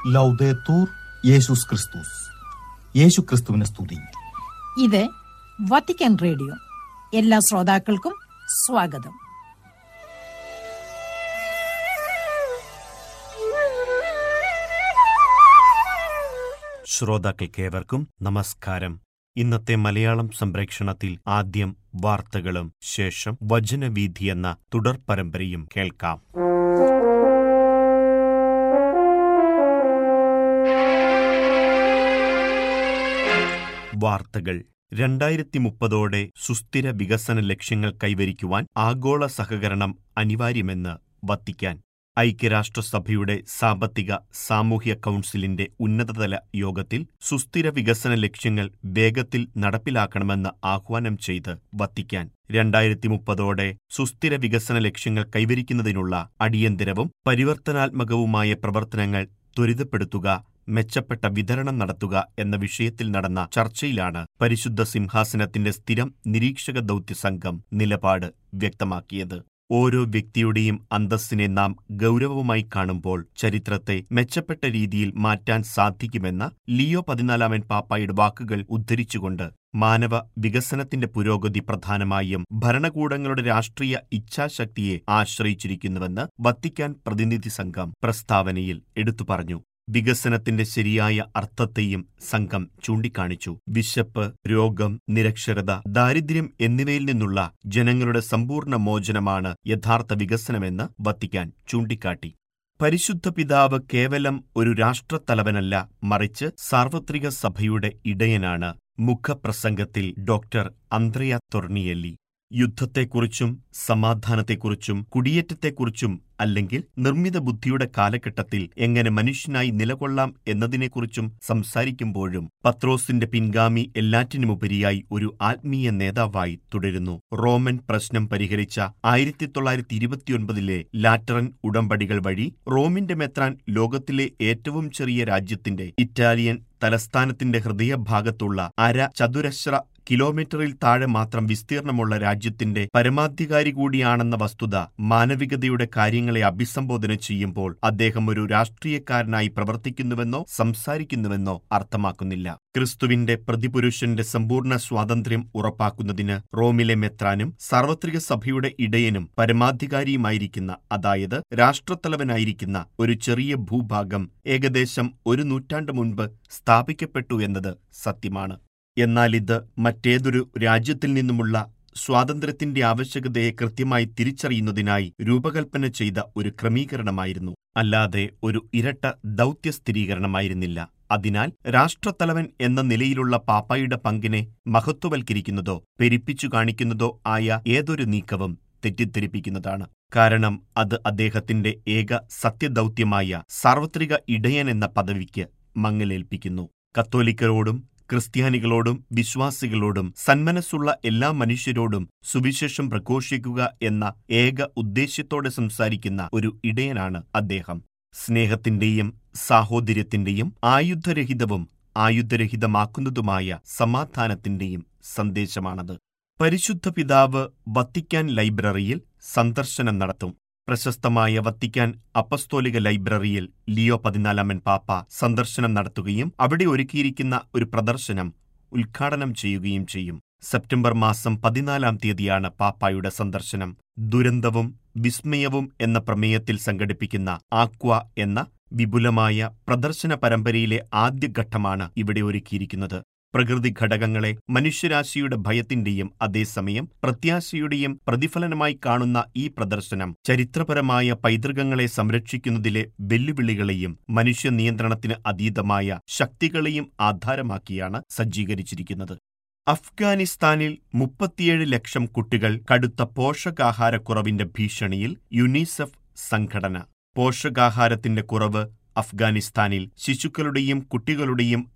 ലൗദേത്തൂർ യേശുസ് ക്രിസ്തുസ് യേശു ക്രിസ്തുവിനെ സ്തുതി ഇത് വത്തിക്കാൻ റേഡിയോ എല്ലാ ശ്രോതാക്കൾക്കും സ്വാഗതം ശ്രോതാക്കൾക്കേവർക്കും നമസ്കാരം ഇന്നത്തെ മലയാളം സംപ്രേക്ഷണത്തിൽ ആദ്യം വാർത്തകളും ശേഷം വചനവീഥി എന്ന തുടർ പരമ്പരയും കേൾക്കാം വാർത്തകൾ രണ്ടായിരത്തി മുപ്പതോടെ സുസ്ഥിര വികസന ലക്ഷ്യങ്ങൾ കൈവരിക്കുവാൻ ആഗോള സഹകരണം അനിവാര്യമെന്ന് വത്തിക്കാൻ ഐക്യരാഷ്ട്രസഭയുടെ സാമ്പത്തിക സാമൂഹ്യ കൗൺസിലിന്റെ ഉന്നതതല യോഗത്തിൽ സുസ്ഥിര വികസന ലക്ഷ്യങ്ങൾ വേഗത്തിൽ നടപ്പിലാക്കണമെന്ന് ആഹ്വാനം ചെയ്ത് വത്തിക്കാൻ രണ്ടായിരത്തി മുപ്പതോടെ സുസ്ഥിര വികസന ലക്ഷ്യങ്ങൾ കൈവരിക്കുന്നതിനുള്ള അടിയന്തരവും പരിവർത്തനാത്മകവുമായ പ്രവർത്തനങ്ങൾ ത്വരിതപ്പെടുത്തുക മെച്ചപ്പെട്ട വിതരണം നടത്തുക എന്ന വിഷയത്തിൽ നടന്ന ചർച്ചയിലാണ് പരിശുദ്ധ സിംഹാസനത്തിന്റെ സ്ഥിരം നിരീക്ഷക ദൗത്യ സംഘം നിലപാട് വ്യക്തമാക്കിയത് ഓരോ വ്യക്തിയുടെയും അന്തസ്സിനെ നാം ഗൗരവമായി കാണുമ്പോൾ ചരിത്രത്തെ മെച്ചപ്പെട്ട രീതിയിൽ മാറ്റാൻ സാധിക്കുമെന്ന ലിയോ പതിനാലാമൻ പാപ്പായുടെ വാക്കുകൾ ഉദ്ധരിച്ചുകൊണ്ട് മാനവ വികസനത്തിന്റെ പുരോഗതി പ്രധാനമായും ഭരണകൂടങ്ങളുടെ രാഷ്ട്രീയ ഇച്ഛാശക്തിയെ ആശ്രയിച്ചിരിക്കുന്നുവെന്ന് വത്തിക്കാൻ പ്രതിനിധി സംഘം പ്രസ്താവനയിൽ എടുത്തു പറഞ്ഞു വികസനത്തിന്റെ ശരിയായ അർത്ഥത്തെയും സംഘം ചൂണ്ടിക്കാണിച്ചു വിശപ്പ് രോഗം നിരക്ഷരത ദാരിദ്ര്യം എന്നിവയിൽ നിന്നുള്ള ജനങ്ങളുടെ സമ്പൂർണ്ണ മോചനമാണ് യഥാർത്ഥ വികസനമെന്ന് വത്തിക്കാൻ ചൂണ്ടിക്കാട്ടി പരിശുദ്ധ പിതാവ് കേവലം ഒരു രാഷ്ട്രത്തലവനല്ല മറിച്ച് സാർവത്രിക സഭയുടെ ഇടയനാണ് മുഖപ്രസംഗത്തിൽ ഡോക്ടർ അന്ത്രയ തൊർണിയല്ലി യുദ്ധത്തെക്കുറിച്ചും സമാധാനത്തെക്കുറിച്ചും കുടിയേറ്റത്തെക്കുറിച്ചും അല്ലെങ്കിൽ നിർമ്മിത ബുദ്ധിയുടെ കാലഘട്ടത്തിൽ എങ്ങനെ മനുഷ്യനായി നിലകൊള്ളാം എന്നതിനെക്കുറിച്ചും സംസാരിക്കുമ്പോഴും പത്രോസിന്റെ പിൻഗാമി എല്ലാറ്റിനുമുപരിയായി ഒരു ആത്മീയ നേതാവായി തുടരുന്നു റോമൻ പ്രശ്നം പരിഹരിച്ച ആയിരത്തി തൊള്ളായിരത്തി ഇരുപത്തിയൊൻപതിലെ ലാറ്ററൻ ഉടമ്പടികൾ വഴി റോമിന്റെ മെത്രാൻ ലോകത്തിലെ ഏറ്റവും ചെറിയ രാജ്യത്തിന്റെ ഇറ്റാലിയൻ തലസ്ഥാനത്തിന്റെ ഹൃദയഭാഗത്തുള്ള അര ചതുരശ്ര കിലോമീറ്ററിൽ താഴെ മാത്രം വിസ്തീർണമുള്ള രാജ്യത്തിന്റെ പരമാധികാരി കൂടിയാണെന്ന വസ്തുത മാനവികതയുടെ കാര്യങ്ങളെ അഭിസംബോധന ചെയ്യുമ്പോൾ അദ്ദേഹം ഒരു രാഷ്ട്രീയക്കാരനായി പ്രവർത്തിക്കുന്നുവെന്നോ സംസാരിക്കുന്നുവെന്നോ അർത്ഥമാക്കുന്നില്ല ക്രിസ്തുവിന്റെ പ്രതിപുരുഷന്റെ സമ്പൂർണ്ണ സ്വാതന്ത്ര്യം ഉറപ്പാക്കുന്നതിന് റോമിലെ മെത്രാനും സാർവത്രിക സഭയുടെ ഇടയനും പരമാധികാരിയുമായിരിക്കുന്ന അതായത് രാഷ്ട്രത്തലവനായിരിക്കുന്ന ഒരു ചെറിയ ഭൂഭാഗം ഏകദേശം ഒരു നൂറ്റാണ്ട് മുൻപ് സ്ഥാപിക്കപ്പെട്ടു എന്നത് സത്യമാണ് എന്നാൽ ഇത് മറ്റേതൊരു രാജ്യത്തിൽ നിന്നുമുള്ള സ്വാതന്ത്ര്യത്തിന്റെ ആവശ്യകതയെ കൃത്യമായി തിരിച്ചറിയുന്നതിനായി രൂപകൽപ്പന ചെയ്ത ഒരു ക്രമീകരണമായിരുന്നു അല്ലാതെ ഒരു ഇരട്ട ദൗത്യ സ്ഥിരീകരണമായിരുന്നില്ല അതിനാൽ രാഷ്ട്രത്തലവൻ എന്ന നിലയിലുള്ള പാപ്പായുടെ പങ്കിനെ മഹത്വവൽക്കരിക്കുന്നതോ പെരിപ്പിച്ചു കാണിക്കുന്നതോ ആയ ഏതൊരു നീക്കവും തെറ്റിദ്ധരിപ്പിക്കുന്നതാണ് കാരണം അത് അദ്ദേഹത്തിന്റെ ഏക സത്യദൗത്യമായ സാർവത്രിക ഇടയൻ എന്ന പദവിക്ക് മങ്ങലേൽപ്പിക്കുന്നു കത്തോലിക്കരോടും ക്രിസ്ത്യാനികളോടും വിശ്വാസികളോടും സന്മനസ്സുള്ള എല്ലാ മനുഷ്യരോടും സുവിശേഷം പ്രഘോഷിക്കുക എന്ന ഏക ഉദ്ദേശ്യത്തോടെ സംസാരിക്കുന്ന ഒരു ഇടയനാണ് അദ്ദേഹം സ്നേഹത്തിന്റെയും സാഹോദര്യത്തിന്റെയും ആയുധരഹിതവും ആയുധരഹിതമാക്കുന്നതുമായ സമാധാനത്തിന്റെയും സന്ദേശമാണത് പരിശുദ്ധ പിതാവ് വത്തിക്കാൻ ലൈബ്രറിയിൽ സന്ദർശനം നടത്തും പ്രശസ്തമായ വത്തിക്കാൻ അപ്പസ്തോലിക ലൈബ്രറിയിൽ ലിയോ പതിനാലാമൻ പാപ്പ സന്ദർശനം നടത്തുകയും അവിടെ ഒരുക്കിയിരിക്കുന്ന ഒരു പ്രദർശനം ഉദ്ഘാടനം ചെയ്യുകയും ചെയ്യും സെപ്റ്റംബർ മാസം പതിനാലാം തീയതിയാണ് പാപ്പായുടെ സന്ദർശനം ദുരന്തവും വിസ്മയവും എന്ന പ്രമേയത്തിൽ സംഘടിപ്പിക്കുന്ന ആക്വ എന്ന വിപുലമായ പ്രദർശന പരമ്പരയിലെ ആദ്യഘട്ടമാണ് ഇവിടെ ഒരുക്കിയിരിക്കുന്നത് പ്രകൃതി ഘടകങ്ങളെ മനുഷ്യരാശിയുടെ ഭയത്തിന്റെയും അതേസമയം പ്രത്യാശയുടെയും പ്രതിഫലനമായി കാണുന്ന ഈ പ്രദർശനം ചരിത്രപരമായ പൈതൃകങ്ങളെ സംരക്ഷിക്കുന്നതിലെ വെല്ലുവിളികളെയും മനുഷ്യ നിയന്ത്രണത്തിന് അതീതമായ ശക്തികളെയും ആധാരമാക്കിയാണ് സജ്ജീകരിച്ചിരിക്കുന്നത് അഫ്ഗാനിസ്ഥാനിൽ മുപ്പത്തിയേഴ് ലക്ഷം കുട്ടികൾ കടുത്ത പോഷകാഹാരക്കുറവിന്റെ ഭീഷണിയിൽ യുനിസെഫ് സംഘടന പോഷകാഹാരത്തിന്റെ കുറവ് അഫ്ഗാനിസ്ഥാനിൽ ശിശുക്കളുടെയും കുട്ടികളുടെയും